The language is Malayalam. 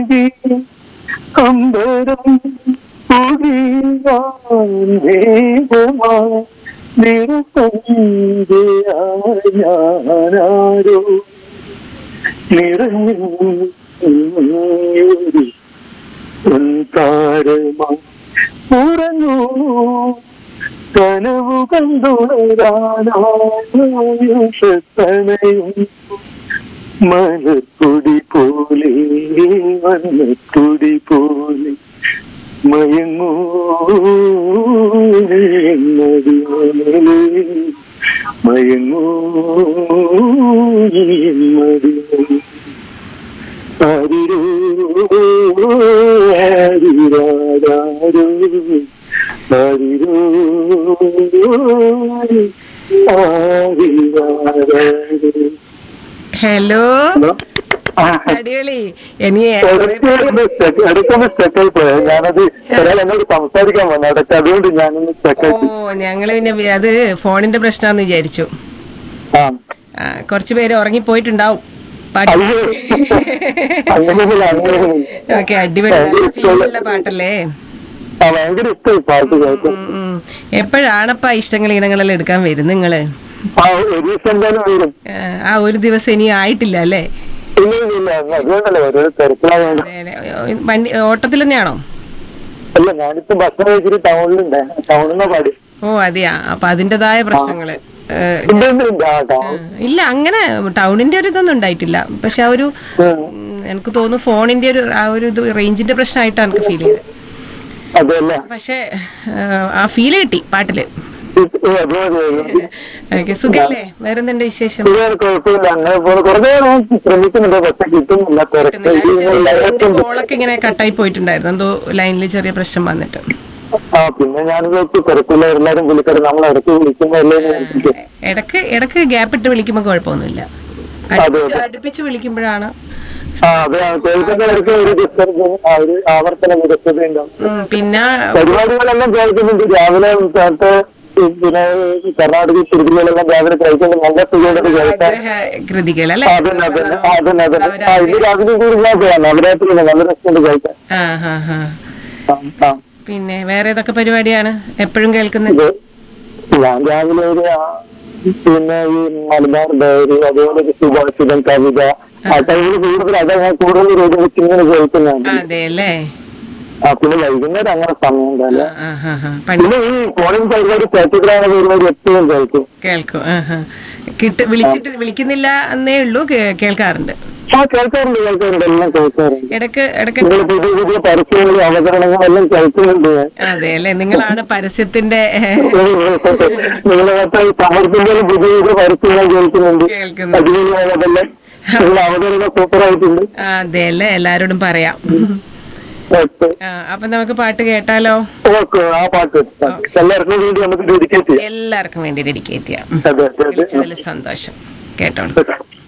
അമ്പരം പുതിയാരോ ഞാനാരോ നിറഞ്ഞൊരു താരമാ ഉറങ്ങൂ കനവു കണ്ടുണരാനായുഷത്തണയും മലപ്പൊടി പോലെ വന്നപ്പൊടി പോലെ മയങ്ങൂ മതിമേലെ മയങ്ങൂ മതിമേലെ ആരിരോ ആരിരാരോ ആരിരോ ആരിരാരോ ഹലോ ആ, അടിപൊളി ഇനി ഇടയ്ക്കൊന്ന് സ്റ്റക്ക് ഇടയ്ക്കൊന്ന് സ്റ്റക്കായി പോയത് ഞാനത് ഒരാൾ എന്നോട് സംസാരിക്കാൻ വന്നു ഇടയ്ക്ക് അതുകൊണ്ട് ഞാനൊന്ന് ഓ സ്റ്റക്കായി ഞങ്ങള് പിന്നെ വി- അത് ഫോണിന്റെ പ്രശ്നമാന്ന് വിചാരിച്ചു ആ ആ, കുറച്ച് പേര് ഉറങ്ങിപ്പോയിട്ടുണ്ടാവും പാട്ട് അയ്യോ അങ്ങനെയൊന്നുമില്ല അങ്ങനെയൊന്നുമില്ല ഓക്കെ അടിപൊളി നല്ല ഫീലുള്ള പാട്ടല്ലേ ആ ഭയങ്കര ഇഷ്ടമായി പാട്ട് കേൾക്കും ഉം, ഉം. എപ്പോഴാണപ്പാ ഇഷ്ടങ്ങൾ ഇനങ്ങളെല്ലാം എടുക്കാൻ വരും നിങ്ങള് ആ ഒരു ദിവസം എന്തായാലും വരും ആ, ആ ഒരു ദിവസം ഇനി ആയിട്ടില്ല അല്ലേ ഇല്ല ഇല്ല ഇല്ല അതുകൊണ്ടല്ലേ ഓരോ തിരക്കിലാവുന്നത് അതെ, അതെ. വണ്ടി ഓട്ടത്തിൽ തന്നെയാണോ അല്ല ഞാനിപ്പോ ഭക്ഷണം കഴിച്ചിട്ട് ടൗണിലുണ്ട് ടൗണിൽ നിന്നാ പാടി ഓ അതെയാ അപ്പൊ അതിന്റേതായ പ്രശ്നങ്ങള് ഏ, ഉണ്ട് ഉണ്ട് ഉണ്ട് ആ ടൗൺ ഇല്ല അങ്ങനെ ടൗണിന്റെ ഒരു ഇതൊന്നും ഉണ്ടായിട്ടില്ല പക്ഷെ ആ ഒരു ഉം, എനിക്ക് തോന്നുന്നു ഫോണിന്റെ ഒരു ആ ഒരു ഇത് റേഞ്ചിന്റെ പ്രശ്നമായിട്ടാണ് എനിക്ക് ഫീൽ ചെയ്തത് അതല്ല പക്ഷെ ആ ഫീൽ കിട്ടി പാട്ടില് അത് മതി ഓക്കെ സുഖല്ലേ വേറെന്തുണ്ട് വിശേഷം ശരിയാണ് കുഴപ്പമില്ല അങ്ങനെ പോലെ കുറേ നേരം ശ്രമിക്കുന്നുണ്ട് പക്ഷെ കിട്ടുന്നില്ല തിരക്ക് എന്റെ കോളൊക്കെ ഇങ്ങനെ കട്ടായി പോയിട്ടുണ്ടായിരുന്നു എന്തോ ലൈനിൽ ചെറിയ പ്രശ്നം വന്നിട്ട് ആ പിന്നെ ഞാനിതൊക്കെ തിരക്കില്ല എല്ലാരും വിളിക്കട്ടെ നമ്മൾ ഇടയ്ക്ക് വിളിക്കുമ്പോഴല്ലേ എനിക്ക് ഇടക്ക് ഇടക്ക് ഗ്യാപ്പ് ഇട്ട് വിളിക്കുമ്പോൾ കുഴപ്പമൊന്നുമില്ല അടുപ്പിച്ച് അടുപ്പിച്ച് വിളിക്കുമ്പോഴാണ് ആ അതെ കേൾക്കുന്ന ഇടയ്ക്ക് ഒരു ഡിസ്റ്റർബ് ആ ഒരു ആവർത്തന വിരസത ഉണ്ടാവും ഉം, പിന്നെ പരിപാടികളെല്ലാം കേൾക്കുന്നുണ്ട് രാവിലെ സ്ഥലത്ത് പിന്നെ കർണാടക തിരുത്തിലെല്ലാം രാവിലെ കഴിക്കുമ്പോൾ നല്ല സുഖമായിട്ട് കേൾക്കാം ആഗ്രഹ കൃതികൾ അല്ലേ അതന്നെ അതന്നെ ആ, അതന്നെ അതന്നെ ആ ഇന്ന് രാവിലെ കൂടി ഞാൻ പോയാൽ നവരാത്രി നല്ല രസമുണ്ട് കഴിക്കാൻ ആ ഹാ ഹാ ആ, ആ. പിന്നെ വേറെ ഏതൊക്കെ പരിപാടിയാണ് എപ്പോഴും കേൾക്കുന്നത് ഇത് ഞാൻ രാവിലെ ഒരു ആ, പിന്നെ ഈ മലബാർ ഡയറി അതുപോലെ ഒരു സുഭാഷിതം കവിത ആ ടൈമിൽ കൂടുതൽ അതാ ഞാൻ കൂടുതൽ റേഡിയോ വെച്ച് ഇങ്ങനെ കേൾക്കുന്നുണ്ട് അതെ അല്ലേ ആ പിന്നെ വൈകുന്നേരം അങ്ങനെ സമയം ഉണ്ടല്ലോ ആ ഹാ ഹാ പണ്ട് പിന്നെ ഈ ഫോണിൽ പരിപാടി കേട്ടിട്ടാണ് പരിപാടി എപ്പോഴും കേൾക്കും കേൾക്കും ആ ഹാ കിട്ട് വിളിച്ചിട്ട് വിളിക്കുന്നില്ല എന്നേ ഉള്ളൂ കേ- കേൾക്കാറുണ്ട് ആ കേൾക്കാറുണ്ട് കേൾക്കാറുണ്ട് എല്ലാം കേൾക്കാറുണ്ട് ഇടക്ക് ഇടക്ക് നിങ്ങൾ പുതിയ പുതിയ പരസ്യങ്ങളും അവതരണങ്ങളും എല്ലാം കേൾക്കുന്നുണ്ട് ഞാൻ. അതെ അല്ലേ നിങ്ങളാണ് പരസ്യത്തിന്റെ നിങ്ങളെ സമർപ്പിക്കുന്ന പുതിയ പുതിയ പരസ്യങ്ങൾ കേൾക്കുന്നുണ്ട് കേൾക്കുന്നത് അടിപൊളിയാണ് അതെല്ലാം നിങ്ങളുടെ അവതരണം സൂപ്പർ ആയിട്ടുണ്ട് അതെ അല്ലേ എല്ലാരോടും പറയാം ഓക്കെ ആ, അപ്പൊ നമുക്ക് പാട്ട് കേട്ടാലോ ഓക്കെ ആ പാട്ട് എല്ലാവർക്കും വേണ്ടി നമുക്ക് ഡെഡിക്കേറ്റ് ചെയ്യാം എല്ലാവർക്കും വേണ്ടി ഡെഡിക്കേറ്റ് ചെയ്യാം അതെ അതെ അതെ വിളിച്ചതിൽ സന്തോഷം കേട്ടോളൂ ഓക്കെ